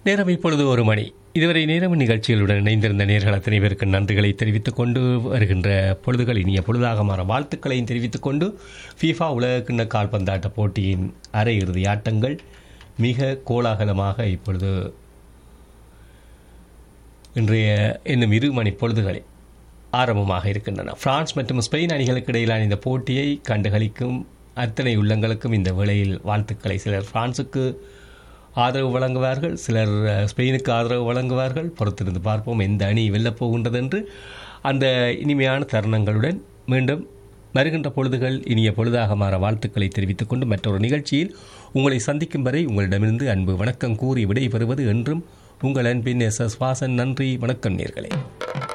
நேரம் இப்பொழுது ஒரு மணி இதுவரை நேரம் நிகழ்ச்சிகளுடன் இணைந்திருந்த நேர்கள் அத்தனை பேருக்கு நன்றிகளை தெரிவித்துக் கொண்டு வருகின்ற பொழுதுகள் இனிய பொழுதாக மாற வாழ்த்துக்களையும் தெரிவித்துக் கொண்டு ஃபீஃபா உலகக்கிண்ண கால்பந்தாட்ட போட்டியின் அரையிறுதி ஆட்டங்கள் மிக கோலாகலமாக இப்பொழுது இன்றைய இன்னும் இரு மணி பொழுதுகளில் ஆரம்பமாக இருக்கின்றன பிரான்ஸ் மற்றும் ஸ்பெயின் அணிகளுக்கு இடையிலான இந்த போட்டியை கண்டுகளிக்கும் அத்தனை உள்ளங்களுக்கும் இந்த வேளையில் வாழ்த்துக்களை சிலர் பிரான்சுக்கு ஆதரவு வழங்குவார்கள் சிலர் அஹ், ஸ்பெயினுக்கு ஆதரவு வழங்குவார்கள் பொறுத்திருந்து பார்ப்போம் எந்த அணி வெல்லப் போகின்றது என்று அந்த இனிமையான தருணங்களுடன் மீண்டும் வருகின்ற பொழுதுகள் இனிய பொழுதாக மாற வாழ்த்துக்களை தெரிவித்துக் கொண்டு மற்றொரு நிகழ்ச்சியில் உங்களை சந்திக்கும் வரை உங்களிடமிருந்து அன்பு வணக்கம் கூறி விடைபெறுவது என்றும் உங்கள் அன்பின் எஸ் எஸ் வாசன் நன்றி வணக்கம் நேர்களே